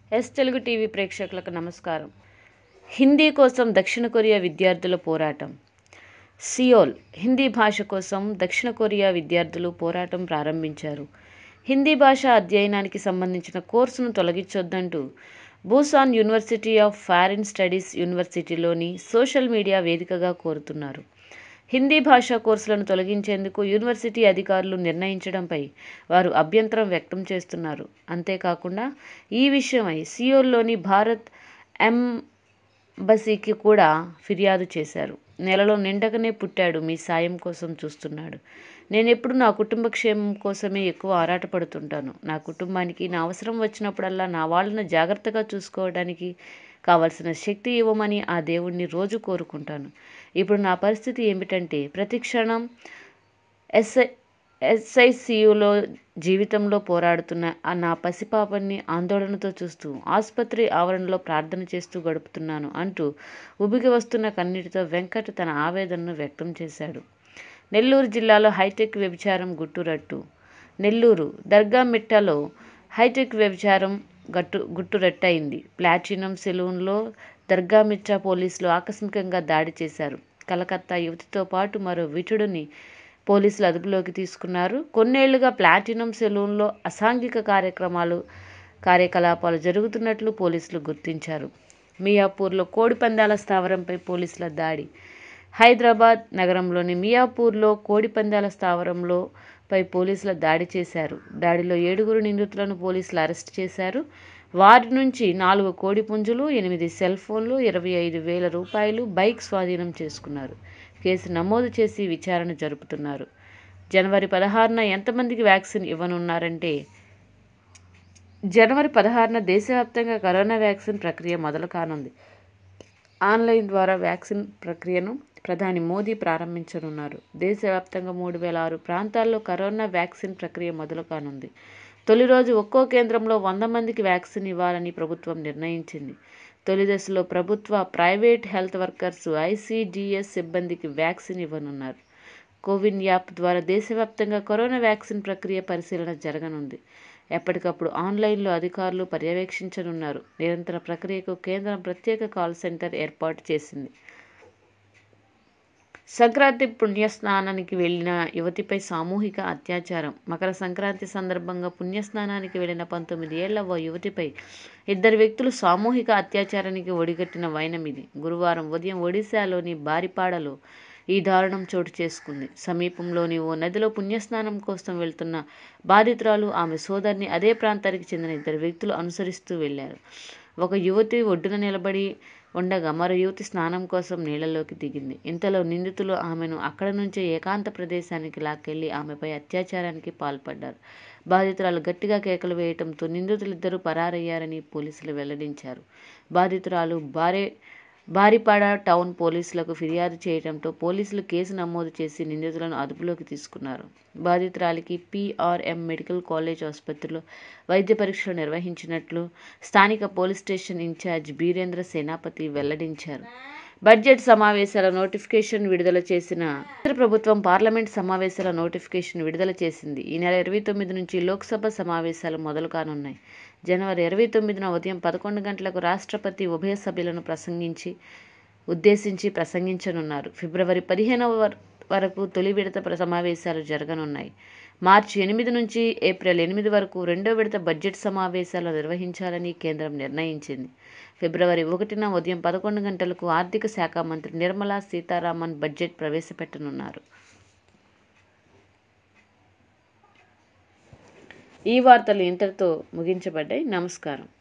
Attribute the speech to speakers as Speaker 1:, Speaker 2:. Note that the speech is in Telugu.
Speaker 1: ఎస్ తెలుగు టీవీ ప్రేక్షకులకు నమస్కారం హిందీ కోసం దక్షిణ కొరియా విద్యార్థుల పోరాటం సియోల్ హిందీ భాష కోసం దక్షిణ కొరియా విద్యార్థులు పోరాటం ప్రారంభించారు హిందీ భాష అధ్యయనానికి సంబంధించిన కోర్సును తొలగించొద్దంటూ Busan university of foreign studies యూనివర్సిటీలోని సోషల్ మీడియా వేదికగా కోరుతున్నారు హిందీ భాషా కోర్సులను తొలగించేందుకు యూనివర్సిటీ అధికారులు నిర్ణయించడంపై వారు అభ్యంతరం వ్యక్తం చేస్తున్నారు అంతేకాకుండా ఈ విషయమై సియోల్లోని భారత్ ఎంబసీకి కూడా ఫిర్యాదు చేశారు నెలలో నిండకనే పుట్టాడు మీ సాయం కోసం చూస్తున్నాడు నేను ఎప్పుడు నా కుటుంబ క్షేమం కోసమే ఎక్కువ ఆరాటపడుతుంటాను నా కుటుంబానికి నా అవసరం వచ్చినప్పుడల్లా నా వాళ్ళను జాగ్రత్తగా చూసుకోవడానికి కావలసిన శక్తి ఇవ్వమని ఆ దేవుణ్ణి రోజు కోరుకుంటాను ఇప్పుడు నా పరిస్థితి ఏమిటంటే ప్రతి క్షణం ఎస్ఐ ఎస్ఐసియులో జీవితంలో పోరాడుతున్న ఆ నా పసిపాపని ఆందోళనతో చూస్తూ ఆసుపత్రి ఆవరణలో ప్రార్థన చేస్తూ గడుపుతున్నాను అంటూ ఉబికి వస్తున్న కన్నీటితో వెంకట్ తన ఆవేదనను వ్యక్తం చేశాడు నెల్లూరు జిల్లాలో హైటెక్ వ్యభిచారం గుట్టురట్టు నెల్లూరు దర్గామిట్టలో హైటెక్ వ్యభిచారం గట్టు గుట్టురట్టయింది ప్లాటినం సెలూన్లో దర్గామిట్టా పోలీసులు ఆకస్మికంగా దాడి చేశారు కలకత్తా యువతితో పాటు మరో విటుడిని పోలీసులు అదుపులోకి తీసుకున్నారు కొన్నేళ్లుగా ప్లాటినం సెలూన్లో అసాంఘిక కార్యక్రమాలు కార్యకలాపాలు జరుగుతున్నట్లు పోలీసులు గుర్తించారు మియాపూర్లో కోడిపందాల స్థావరంపై పోలీసుల దాడి హైదరాబాద్ నగరంలోని మియాపూర్లో కోడిపందాల స్థావరంలో పై పోలీసుల దాడి చేశారు దాడిలో ఏడుగురు నిందితులను పోలీసులు అరెస్ట్ చేశారు వారి నుంచి నాలుగు కోడి పుంజులు ఎనిమిది సెల్ ఫోన్లు ఇరవై ఐదు వేల రూపాయలు బైక్ స్వాధీనం చేసుకున్నారు కేసు నమోదు చేసి విచారణ జరుపుతున్నారు జనవరి పదహారున ఎంతమందికి వ్యాక్సిన్ ఇవ్వనున్నారంటే జనవరి పదహారున దేశవ్యాప్తంగా కరోనా వ్యాక్సిన్ ప్రక్రియ మొదలు కానుంది ఆన్లైన్ ద్వారా వ్యాక్సిన్ ప్రక్రియను ప్రధాని మోదీ ప్రారంభించనున్నారు దేశవ్యాప్తంగా మూడు వేల ఆరు ప్రాంతాల్లో కరోనా వ్యాక్సిన్ ప్రక్రియ మొదలు కానుంది తొలి రోజు ఒక్కో కేంద్రంలో వంద మందికి వ్యాక్సిన్ ఇవ్వాలని ప్రభుత్వం నిర్ణయించింది తొలి దశలో ప్రభుత్వ ప్రైవేట్ హెల్త్ వర్కర్స్ ఐసీడీఎస్ సిబ్బందికి వ్యాక్సిన్ ఇవ్వనున్నారు కోవిన్ యాప్ ద్వారా దేశవ్యాప్తంగా కరోనా వ్యాక్సిన్ ప్రక్రియ పరిశీలన జరగనుంది ఎప్పటికప్పుడు ఆన్లైన్లో అధికారులు పర్యవేక్షించనున్నారు నిరంతర ప్రక్రియకు కేంద్రం ప్రత్యేక కాల్ సెంటర్ ఏర్పాటు చేసింది సంక్రాంతి పుణ్యస్నానానికి వెళ్లిన యువతిపై సామూహిక అత్యాచారం మకర సంక్రాంతి సందర్భంగా పుణ్యస్నానానికి వెళ్లిన పంతొమ్మిది ఏళ్ల ఓ యువతిపై ఇద్దరు వ్యక్తులు సామూహిక అత్యాచారానికి ఒడిగట్టిన వైనం ఇది గురువారం ఉదయం ఒడిశాలోని బారిపాడలో ఈ దారుణం చోటు చేసుకుంది సమీపంలోని ఓ నదిలో పుణ్యస్నానం కోసం వెళ్తున్న బాధితురాలు ఆమె సోదరిని అదే ప్రాంతానికి చెందిన ఇద్దరు వ్యక్తులు అనుసరిస్తూ వెళ్లారు ఒక యువతి ఒడ్డున నిలబడి ఉండగా మరో యువతి స్నానం కోసం నీళ్లలోకి దిగింది ఇంతలో నిందితులు ఆమెను అక్కడ నుంచే ఏకాంత ప్రదేశానికి లాక్కెళ్లి ఆమెపై అత్యాచారానికి పాల్పడ్డారు బాధితురాలు గట్టిగా కేకలు వేయటంతో నిందితులిద్దరూ పరారయ్యారని పోలీసులు వెల్లడించారు బాధితురాలు బారే బారిపాడ టౌన్ పోలీసులకు ఫిర్యాదు చేయడంతో పోలీసులు కేసు నమోదు చేసి నిందితులను అదుపులోకి తీసుకున్నారు బాధితురాలికి పీఆర్ఎం మెడికల్ కాలేజ్ ఆసుపత్రిలో వైద్య పరీక్షలు నిర్వహించినట్లు స్థానిక పోలీస్ స్టేషన్ ఇన్ఛార్జ్ బీరేంద్ర సేనాపతి వెల్లడించారు బడ్జెట్ సమావేశాల నోటిఫికేషన్ విడుదల చేసిన కేంద్ర ప్రభుత్వం పార్లమెంట్ సమావేశాల నోటిఫికేషన్ విడుదల చేసింది ఈ నెల ఇరవై తొమ్మిది నుంచి లోక్సభ సమావేశాలు మొదలు కానున్నాయి జనవరి ఇరవై తొమ్మిదిన ఉదయం పదకొండు గంటలకు రాష్ట్రపతి ఉభయ సభ్యులను ప్రసంగించి ఉద్దేశించి ప్రసంగించనున్నారు ఫిబ్రవరి పదిహేనవ వరకు తొలి విడత సమావేశాలు జరగనున్నాయి మార్చి ఎనిమిది నుంచి ఏప్రిల్ ఎనిమిది వరకు రెండో విడత బడ్జెట్ సమావేశాలు నిర్వహించాలని కేంద్రం నిర్ణయించింది ఫిబ్రవరి ఒకటిన ఉదయం పదకొండు గంటలకు ఆర్థిక శాఖ మంత్రి నిర్మలా సీతారామన్ బడ్జెట్ ప్రవేశపెట్టనున్నారు ఈ వార్తలు ఇంతటితో ముగించబడ్డాయి నమస్కారం